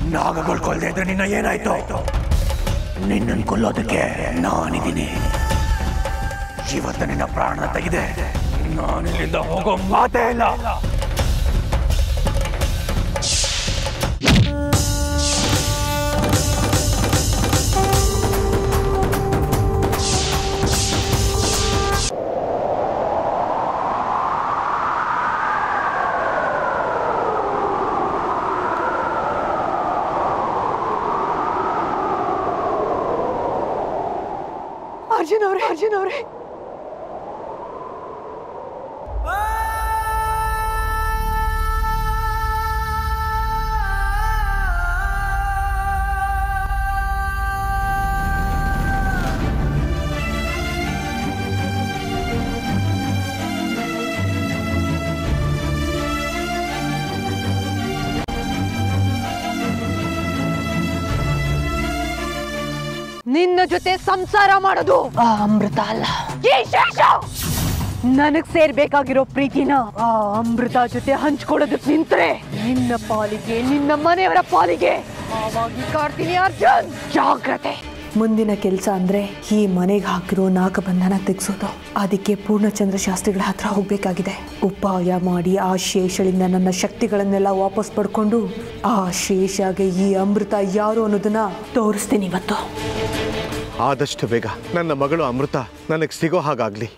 ನಾಗಗಳು ಕೊಲ್ದೇ ಇದ್ರೆ ನಿನ್ನ ಏನಾಯ್ತು ನಿನ್ನನ್ನು ಕೊಲ್ಲೋದಕ್ಕೆ ನಾನಿದ್ದೀನಿ ಇವತ್ತು ನಿನ್ನ ಪ್ರಾಣ ತೆಗೆದೆ ನಾನಿಲ್ಲಿಂದ ಹೋಗೋ ಮಾತೇ ಇಲ್ಲ ಅರ್ಜುನ್ ಅವ್ರೆ ಅರ್ಜುನ್ ಅವ್ರೆ ನಿನ್ನ ಜೊತೆ ಸಂಸಾರ ಮಾಡೋದು ಆ ಅಮೃತ ಅಲ್ಲ ಈ ಶೇಷ ನನಗ್ ಸೇರ್ಬೇಕಾಗಿರೋ ಪ್ರೀತಿನ ಆ ಅಮೃತ ಜೊತೆ ಹಂಚ್ಕೊಳ್ಳೋದಕ್ ನಿಂತ್ರೆ ನಿನ್ನ ಪಾಲಿಗೆ ನಿನ್ನ ಮನೆಯವರ ಪಾಲಿಗೆ ಆವಾಗಿ ಕಾಡ್ತೀನಿ ಅರ್ಜುನ್ ಜಾಗ್ರತೆ ಮುಂದಿನ ಕೆಲಸ ಅಂದ್ರೆ ಈ ಮನೆಗೆ ಹಾಕಿರೋ ನಾಗಬಂಧನ ತೆಗೆಸೋದು ಅದಕ್ಕೆ ಪೂರ್ಣಚಂದ್ರ ಶಾಸ್ತ್ರಿಗಳ ಹತ್ರ ಹೋಗ್ಬೇಕಾಗಿದೆ ಉಪಾಯ ಮಾಡಿ ಆ ಶೇಷಳಿಂದ ನನ್ನ ಶಕ್ತಿಗಳನ್ನೆಲ್ಲ ವಾಪಸ್ ಪಡ್ಕೊಂಡು ಆ ಶೇಷಗೆ ಈ ಅಮೃತ ಯಾರು ಅನ್ನೋದನ್ನ ತೋರಿಸ್ತೀನಿ ಇವತ್ತು ಆದಷ್ಟು ಬೇಗ ನನ್ನ ಮಗಳು ಅಮೃತ ನನಗೆ ಸಿಗೋ ಹಾಗಾಗ್ಲಿ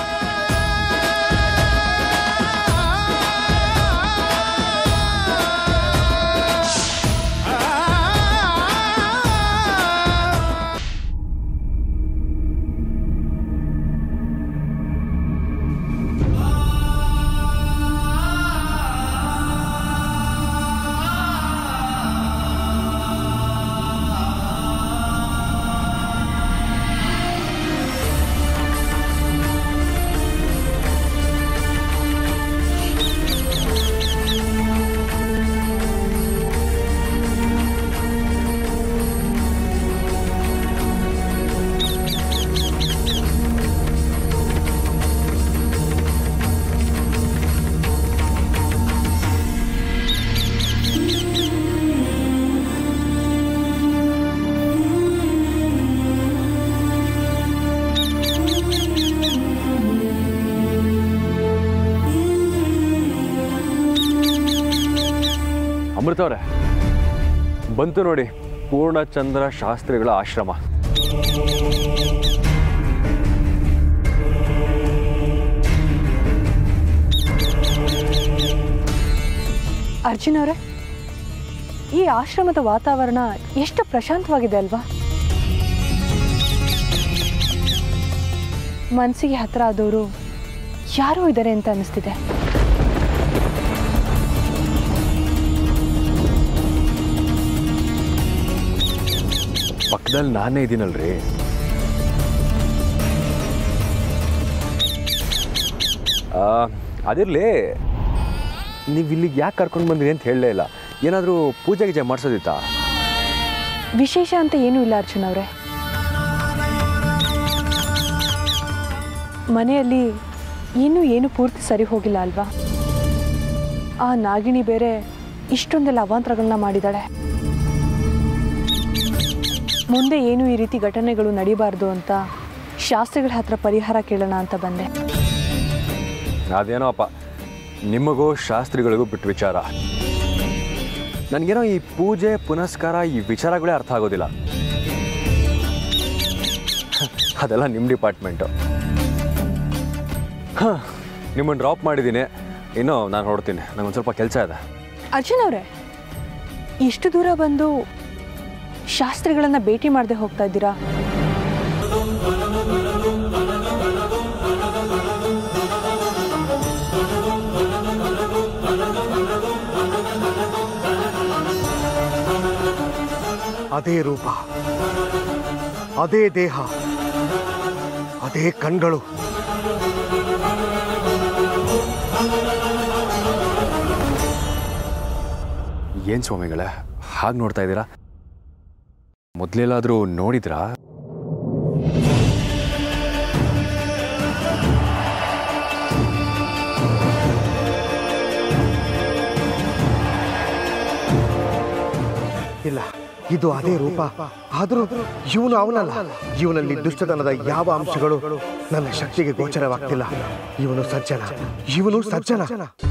ಅಮೃತ ಅವರೇ ಬಂತು ನೋಡಿ ಪೂರ್ಣಚಂದ್ರ ಶಾಸ್ತ್ರಿಗಳ ಆಶ್ರಮ ಅರ್ಜುನ್ ಅವರೇ ಈ ಆಶ್ರಮದ ವಾತಾವರಣ ಎಷ್ಟು ಪ್ರಶಾಂತವಾಗಿದೆ ಅಲ್ವಾ ಮನಸ್ಸಿಗೆ ಹತ್ರ ಆದವರು ಯಾರೋ ಇದ್ದಾರೆ ಅಂತ ಅನಿಸ್ತಿದೆ ಪಕ್ಕದಲ್ಲಿ ನಾನೇ ಇದ್ದೀನಲ್ರಿ ಆ, ಅದಿರ್ಲಿ ನೀವು ಇಲ್ಲಿಗೆ ಯಾಕೆ ಕರ್ಕೊಂಡು ಬಂದ್ರಿ ಅಂತ ಹೇಳಲೇ ಇಲ್ಲ ಏನಾದರೂ ಪೂಜೆ ಗೀಜೆ ಮಾಡಿಸೋದಿತ್ತಾ ವಿಶೇಷ ಅಂತ ಏನೂ ಇಲ್ಲ ಅರ್ಜುನ್ ಅವರೇ ಮನೆಯಲ್ಲಿ ಇನ್ನೂ ಏನು ಪೂರ್ತಿ ಸರಿ ಹೋಗಿಲ್ಲ ಅಲ್ವಾ ಆ ನಾಗಿಣಿ ಬೇರೆ ಇಷ್ಟೊಂದೆಲ್ಲ ಅವಾಂತರಗಳನ್ನ ಮಾಡಿದಾಳೆ ಮುಂದೆ ಏನು ಈ ರೀತಿ ಘಟನೆಗಳು ನಡೀಬಾರ್ದು ಅಂತ ಶಾಸ್ತ್ರಿಗಳ ಹತ್ರ ಪರಿಹಾರ ಕೇಳೋಣ ಅಂತ ಬಂದೆ ಅದೇನೋ ಅಪ್ಪ ನಿಮಗೂ ಶಾಸ್ತ್ರಿಗಳಿಗೂ ಬಿಟ್ಟು ವಿಚಾರ ನನಗೇನೋ ಈ ಪೂಜೆ ಪುನಸ್ಕಾರ ಈ ವಿಚಾರಗಳೇ ಅರ್ಥ ಆಗೋದಿಲ್ಲ ಅದೆಲ್ಲ ನಿಮ್ಮ ಡಿಪಾರ್ಟ್ಮೆಂಟು ಹಾಂ ನಿಮ್ಮನ್ನು ಡ್ರಾಪ್ ಮಾಡಿದ್ದೀನಿ ಇನ್ನೂ ನಾನು ಹೊರಡ್ತೀನಿ ನನಗೊಂದು ಸ್ವಲ್ಪ ಕೆಲಸ ಇದೆ ಅರ್ಜುನ್ ಅವರೇ ಇಷ್ಟು ದೂರ ಬಂದು ಶಾಸ್ತ್ರಿಗಳನ್ನ ಭೇಟಿ ಮಾಡದೆ ಹೋಗ್ತಾ ಇದ್ದೀರಾ ಅದೇ ರೂಪ ಅದೇ ದೇಹ ಅದೇ ಕಣ್ಗಳು ಏನು ಸ್ವಾಮಿಗಳೇ ಹಾಗೆ ನೋಡ್ತಾ ಇದ್ದೀರಾ ಮೊದಲೆಲ್ಲಾದರೂ ನೋಡಿದ್ರಾ ಇದು ಅದೇ ರೂಪ ಆದರೂ ಇವನು ಅವನಲ್ಲ ಇವನಲ್ಲಿ ದುಷ್ಟತನದ ಯಾವ ಅಂಶಗಳು ನನ್ನ ಶಕ್ತಿಗೆ ಗೋಚರವಾಗ್ತಿಲ್ಲ ಇವನು ಸಜ್ಜನ ಇವನು ಸಜ್ಜನ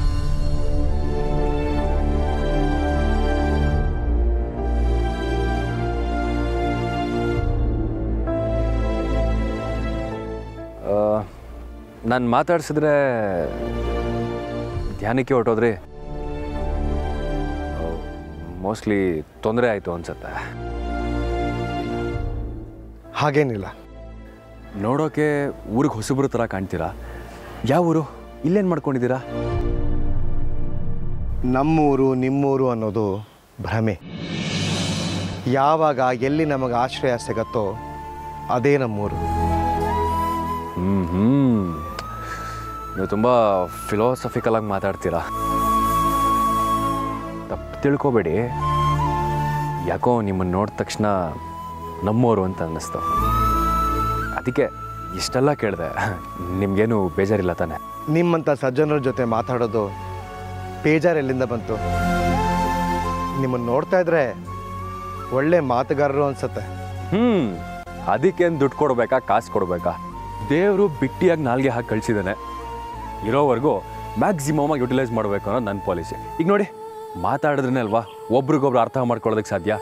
ನಾನು ಮಾತಾಡ್ಸಿದ್ರೆ ಧ್ಯಾನಕ್ಕೆ ಹೊರಟೋದ್ರಿ ಮೋಸ್ಟ್ಲಿ ತೊಂದರೆ ಆಯಿತು ಅನ್ಸತ್ತೆ ಹಾಗೇನಿಲ್ಲ ನೋಡೋಕೆ ಊರಿಗೆ ಹೊಸಬ್ರ ಥರ ಕಾಣ್ತೀರಾ ಯಾವ ಊರು ಇಲ್ಲೇನು ಮಾಡ್ಕೊಂಡಿದ್ದೀರಾ ನಮ್ಮೂರು ನಿಮ್ಮೂರು ಅನ್ನೋದು ಭ್ರಮೆ ಯಾವಾಗ ಎಲ್ಲಿ ನಮಗೆ ಆಶ್ರಯ ಸಿಗತ್ತೋ ಅದೇ ನಮ್ಮೂರು ಹ್ಞೂ ಹ್ಞೂ ನೀವು ತುಂಬ ಫಿಲಾಸಫಿಕಲ್ ಆಗಿ ಮಾತಾಡ್ತೀರಾ ತಪ್ಪು ತಿಳ್ಕೊಬೇಡಿ ಯಾಕೋ ನಿಮ್ಮನ್ನು ನೋಡಿದ ತಕ್ಷಣ ನಮ್ಮೋರು ಅಂತ ಅನ್ನಿಸ್ತು ಅದಕ್ಕೆ ಇಷ್ಟೆಲ್ಲ ಕೇಳಿದೆ ನಿಮಗೇನು ಬೇಜಾರಿಲ್ಲ ತಾನೆ ನಿಮ್ಮಂಥ ಸಜ್ಜನರ ಜೊತೆ ಮಾತಾಡೋದು ಬೇಜಾರು ಎಲ್ಲಿಂದ ಬಂತು ನಿಮ್ಮನ್ನು ನೋಡ್ತಾ ಇದ್ರೆ ಒಳ್ಳೆ ಮಾತುಗಾರರು ಅನ್ಸತ್ತೆ ಹ್ಞೂ ಅದಕ್ಕೇನು ದುಡ್ಡು ಕೊಡ್ಬೇಕಾ ಕಾಸು ಕೊಡ್ಬೇಕಾ ದೇವರು ಬಿಟ್ಟಿಯಾಗಿ ನಾಲ್ಗೆ ಹಾಕಿ ಕಳಿಸಿದ್ದಾನೆ ಇರೋವರೆಗೂ ಮ್ಯಾಕ್ಸಿಮಮ್ ಆಗಿ ಯುಟಿಲೈಸ್ ಮಾಡಬೇಕು ಅನ್ನೋದು ನನ್ನ ಪಾಲಿಸಿ ಈಗ ನೋಡಿ ಮಾತಾಡಿದ್ರೇ ಅಲ್ವಾ ಒಬ್ರಿಗೊಬ್ರು ಅರ್ಥ ಮಾಡ್ಕೊಳ್ಳೋದಕ್ಕೆ ಸಾಧ್ಯ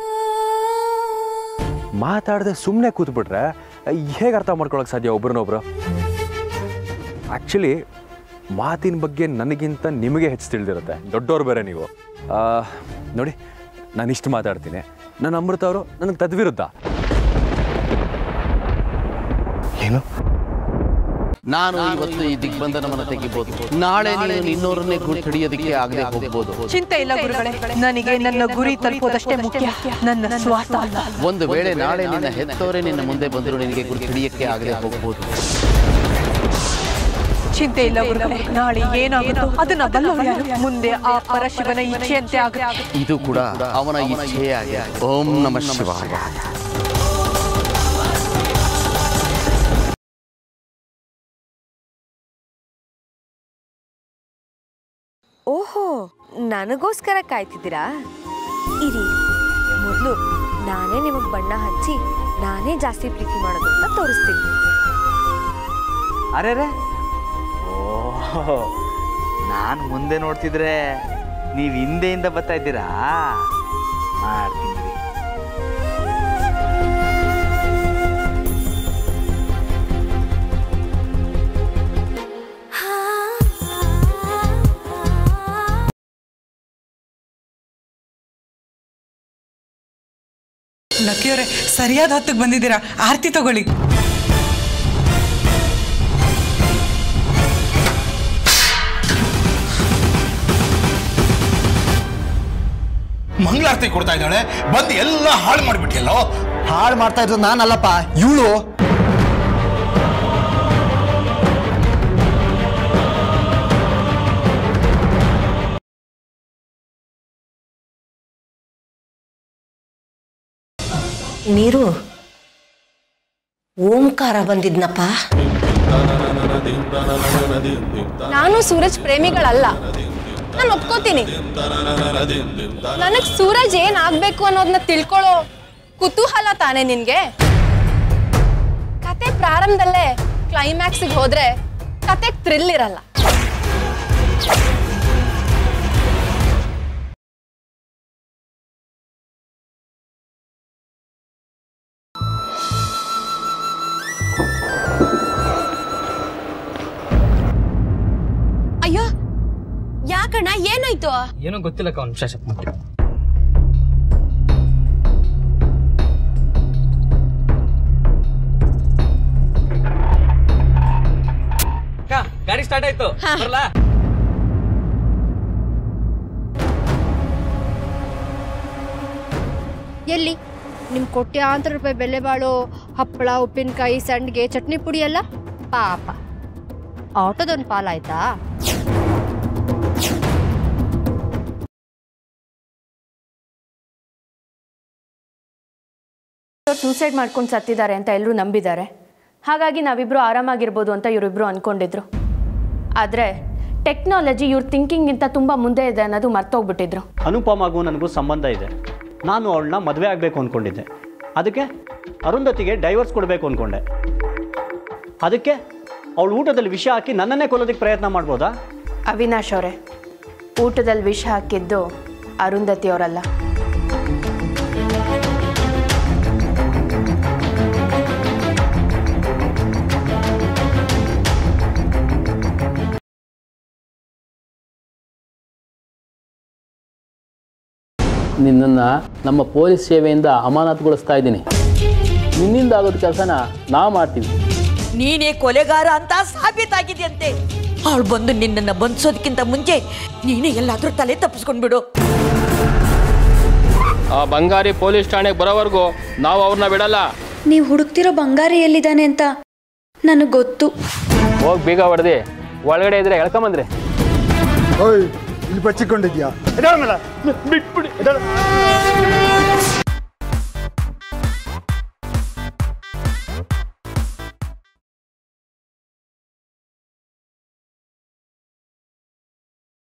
ಮಾತಾಡದೆ ಸುಮ್ಮನೆ ಕೂತ್ಬಿಟ್ರೆ ಹೇಗೆ ಅರ್ಥ ಮಾಡ್ಕೊಳ್ಳೋಕೆ ಸಾಧ್ಯ ಒಬ್ರನ್ನೊಬ್ರು ಆ್ಯಕ್ಚುಲಿ ಮಾತಿನ ಬಗ್ಗೆ ನನಗಿಂತ ನಿಮಗೆ ಹೆಚ್ಚು ತಿಳಿದಿರುತ್ತೆ ದೊಡ್ಡವ್ರು ಬೇರೆ ನೀವು ಆ, ನೋಡಿ ನಾನು ಇಷ್ಟು ಮಾತಾಡ್ತೀನಿ ನನ್ನ ಅಮೃತ ಅವರು ನನಗೆ ತದ್ವಿರುದ್ಧ ಏನು ನಾನು ಇವತ್ತು ಈ ದಿಗ್ಬಂಧನವನ್ನು ತೆಗಿಬಹುದು ನಾಳೆ ನೀನು ಇನ್ನೋರನ್ನೇ ಗುರಿ ಹಿಡಿಯೋದಕ್ಕೆ ಆಗದೆ ಹೋಗ್ಬೋದು ಚಿಂತೆ ಇಲ್ಲ ಗುರುಗಳೇ ನನಗೆ ನನ್ನ ಗುರಿ ತಲುಪೋದಷ್ಟೇ ಮುಖ್ಯ ನನ್ನ ಸ್ವಾರ್ಥ ಅಲ್ಲ ಒಂದು ವೇಳೆ ನಾಳೆ ನಿನ್ನ ಹೆತ್ತವರೇ ನಿನ್ನ ಮುಂದೆ ಬಂದರೂ ನಿನಗೆ ಗುರಿ ಹಿಡಿಯಕ್ಕೆ ಆಗದೆ ಹೋಗ್ಬೋದು ಚಿಂತೆ ಇಲ್ಲ ಗುರುಗಳೇ ನಾಳೆ ಏನಾಗುತ್ತೋ ಅದನ್ನ ಬಲ್ಲವರು ಯಾರು? ಮುಂದೆ ಆ ಪರಶಿವನ ಇಚ್ಛೆಯಂತೆ ಆಗುತ್ತೆ ಇದು ಕೂಡ ಅವನ ಇಚ್ಛೆಯೇ ಆಗಿದೆ ಓಂ ನಮ ಶಿವಾಯ ಓಹೋ ನನಗೋಸ್ಕರ ಕಾಯ್ತಿದ್ದೀರಾ ಇರಿ ಮೊದಲು ನಾನೇ ನಿಮಗೆ ಬಣ್ಣ ಹಚ್ಚಿ ನಾನೇ ಜಾಸ್ತಿ ಪ್ರೀತಿ ಮಾಡೋದು ಅಂತ ತೋರಿಸ್ತೀನಿ ಅರೆ ಓ ನಾನು ಮುಂದೆ ನೋಡ್ತಿದ್ರೆ ನೀವು ಹಿಂದೆಯಿಂದ ಬರ್ತಾ ಇದ್ದೀರಾ ಮಾಡ್ತೀನಿ ರೀ. ಲಕ್ಕಿಯವರೇ ಸರಿಯಾದ ಹೊತ್ತಿಗೆ ಬಂದಿದ್ದೀರಾ ಆರತಿ ತಗೊಳ್ಳಿ ಮಂಗಳಾರತಿ ಕೊಡ್ತಾ ಇದ್ದಾಳೆ ಬಂದು ಎಲ್ಲ ಹಾಳು ಮಾಡಿಬಿಟ್ಟಿಯಲ್ಲೋ ಹಾಳು ಮಾಡ್ತಾ ಇರೋದು ನಾನಲ್ಲಪ್ಪ ಇವಳು ನೀರು ಓಂಕಾರ ಬಂದಿದ್ನಪ್ಪ ನಾನು ಸೂರಜ್ ಪ್ರೇಮಿಗಳಲ್ಲ ನಾನು ಒಪ್ಕೋತೀನಿ ನನಗ್ ಸೂರಜ್ ಏನ್ ಆಗ್ಬೇಕು ಅನ್ನೋದನ್ನ ತಿಳ್ಕೊಳ್ಳೋ ಕುತೂಹಲ ತಾನೇ ನಿನ್ಗೆ ಕತೆ ಪ್ರಾರಂಭದಲ್ಲೇ ಕ್ಲೈಮ್ಯಾಕ್ಸಿಗೆ ಹೋದ್ರೆ ಕತೆಗ್ ಥ್ರಿಲ್ ಇರಲ್ಲ ಅಯ್ಯೋ ಯಾಕಣ್ಣ ಏನಾಯ್ತು ಏನೋ ಗೊತ್ತಿಲ್ಲ ಅವ್ನು ಶಶಪ್ಪ ಗಾಡಿ ಸ್ಟಾರ್ಟ್ ಆಯ್ತು ಬರ್ಲಾ ಎಲ್ಲಿ ನಿಮ್ ಕೋಟ್ಯಾಂತರ ರೂಪಾಯಿ ಬೆಲೆ ಬಾಳೋ ಹಪ್ಪಳ ಉಪ್ಪಿನಕಾಯಿ ಸಂಡ್ಗೆ ಚಟ್ನಿ ಪುಡಿ ಎಲ್ಲ ಪಾಪ ಆಟೋದೊಂದು ಪಾಲಾಯ್ತಾ ಸೂಸೈಡ್ ಮಾಡ್ಕೊಂಡು ಸತ್ತಿದ್ದಾರೆ ಅಂತ ಎಲ್ಲರೂ ನಂಬಿದ್ದಾರೆ ಹಾಗಾಗಿ ನಾವಿಬ್ಬರು ಆರಾಮಾಗಿರ್ಬೋದು ಅಂತ ಇವರಿಬ್ಬರು ಅಂದ್ಕೊಂಡಿದ್ರು ಆದರೆ ಟೆಕ್ನಾಲಜಿ ಇವ್ರ ಥಿಂಕಿಂಗಿಂತ ತುಂಬ ಮುಂದೆ ಇದೆ ಅನ್ನೋದು ಮರ್ತೋಗ್ಬಿಟ್ಟಿದ್ರು ಅನುಪಮಾಗೂ ನನಗೂ ಸಂಬಂಧ ಇದೆ ನಾನು ಅವಳನ್ನ ಮದುವೆ ಆಗಬೇಕು ಅಂದ್ಕೊಂಡಿದ್ದೆ ಅದಕ್ಕೆ ಅರುಂಧತಿಗೆ ಡೈವರ್ಸ್ ಕೊಡಬೇಕು ಅಂದ್ಕೊಂಡೆ ಅದಕ್ಕೆ ಅವಳು ಊಟದಲ್ಲಿ ವಿಷ ಹಾಕಿ ನನ್ನನ್ನೇ ಕೊಲ್ಲೋದಕ್ಕೆ ಪ್ರಯತ್ನ ಮಾಡ್ಬೋದಾ ಅವಿನಾಶ್ ಅವರೇ ಊಟದಲ್ಲಿ ವಿಷ ಹಾಕಿದ್ದು ಅರುಂಧತಿ ಅವರಲ್ಲ ನಿನ್ನನ್ನು ನಮ್ಮ ಪೊಲೀಸ್ ಸೇವೆಯಿಂದ ಅಮಾನತುಗೊಳಿಸ್ತಾ ಇದ್ದೀನಿ ನಿನ್ನಿಂದ ಆಗೋದು ಕೆಲಸನ ನಾವು ಮಾಡ್ತೀವಿ ನೀನೇ ಕೊಲೆಗಾರ ಅಂತ ಸಾಬೀತಾಗಿದೆಯಂತೆ ಅವಳು ಬಂದು ನಿನ್ನನ್ನು ಬಂಧಿಸೋದಕ್ಕಿಂತ ಮುಂಚೆ ನೀನೇ ಎಲ್ಲಾದ್ರೂ ತಲೆ ತಪ್ಪಿಸ್ಕೊಂಡ್ಬಿಡು ಆ ಬಂಗಾರಿ ಪೊಲೀಸ್ ಠಾಣೆಗೆ ಬರೋವರೆಗೂ ನಾವು ಅವ್ರನ್ನ ಬಿಡಲ್ಲ ನೀವು ಹುಡುಕ್ತಿರೋ ಬಂಗಾರಿ ಎಲ್ಲಿದ್ದಾನೆ ಅಂತ ನನಗೆ ಗೊತ್ತು ಹೋಗಿ ಬೀಗ ಹೊಡೆದಿ ಒಳಗಡೆ ಇದ್ರೆ ಎಳ್ಕೊಂಬಂದ್ರೆ ಓಯ್ ಇಲ್ಲಿ ಬಚ್ಚಿಕೊಂಡಿದ್ಯಾ ಬಿಟ್ಬಿಡಿ